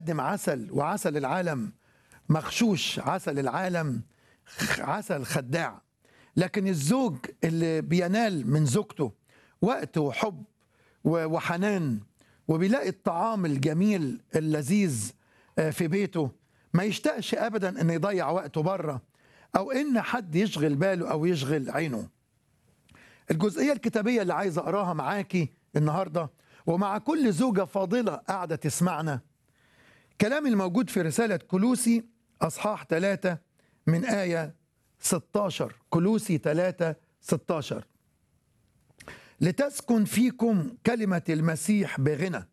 قدم عسل وعسل العالم مغشوش عسل العالم خ- عسل خداع لكن الزوج اللي بينال من زوجته وقت وحب و- وحنان وبيلاقي الطعام الجميل اللذيذ آه، في بيته ما يشتاقش ابدا ان يضيع وقته بره او ان حد يشغل باله او يشغل عينه الجزئيه الكتابيه اللي عايز اقراها معاكي النهارده ومع كل زوجه فاضله قاعده تسمعنا كلام الموجود في رساله كلوسي اصحاح 3 من ايه 16 كلوسي 3 16 لتسكن فيكم كلمه المسيح بغنى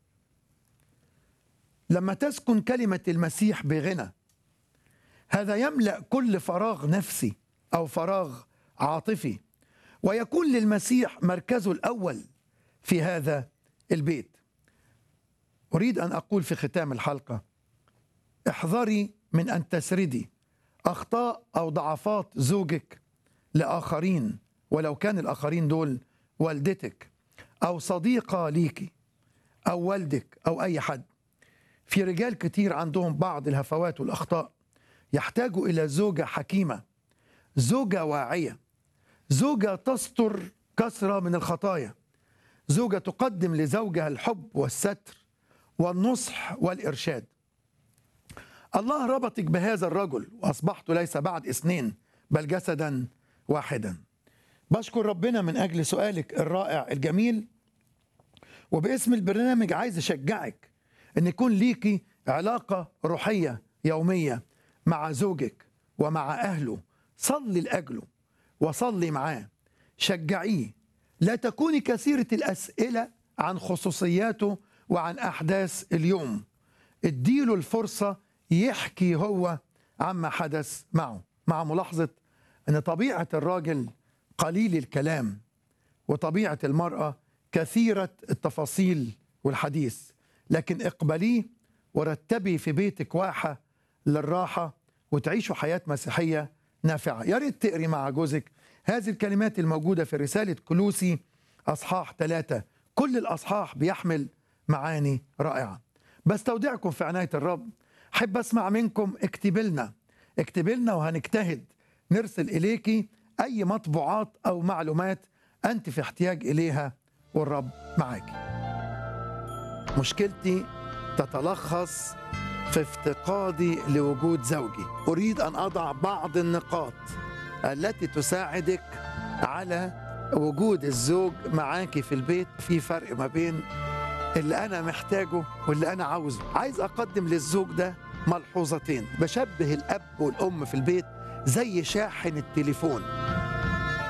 لما تسكن كلمه المسيح بغنى هذا يملا كل فراغ نفسي او فراغ عاطفي ويكون للمسيح مركزه الاول في هذا البيت اريد ان اقول في ختام الحلقه احذري من ان تسردي اخطاء او ضعفات زوجك لاخرين ولو كان الاخرين دول والدتك او صديقه ليكي او والدك او اي حد في رجال كتير عندهم بعض الهفوات والاخطاء يحتاجوا الى زوجه حكيمه زوجه واعيه زوجه تستر كثره من الخطايا زوجه تقدم لزوجها الحب والستر والنصح والارشاد الله ربطك بهذا الرجل واصبحت ليس بعد اثنين بل جسدا واحدا بشكر ربنا من اجل سؤالك الرائع الجميل وباسم البرنامج عايز اشجعك ان يكون ليكي علاقه روحيه يوميه مع زوجك ومع اهله صلي لاجله وصلي معاه شجعيه لا تكوني كثيره الاسئله عن خصوصياته وعن احداث اليوم اديله الفرصه يحكي هو عما حدث معه مع ملاحظه ان طبيعه الراجل قليل الكلام وطبيعه المراه كثيره التفاصيل والحديث لكن اقبليه ورتبي في بيتك واحه للراحه وتعيشوا حياه مسيحيه نافعه يا ريت تقري مع جوزك هذه الكلمات الموجوده في رساله كلوسي اصحاح ثلاثه كل الاصحاح بيحمل معاني رائعه بستودعكم في عنايه الرب حب اسمع منكم اكتب لنا اكتب لنا وهنجتهد نرسل اليكي اي مطبوعات او معلومات انت في احتياج اليها والرب معاكي مشكلتي تتلخص في افتقادي لوجود زوجي اريد ان اضع بعض النقاط التي تساعدك على وجود الزوج معاكي في البيت في فرق ما بين اللي انا محتاجه واللي انا عاوزه عايز اقدم للزوج ده ملحوظتين بشبه الاب والام في البيت زي شاحن التليفون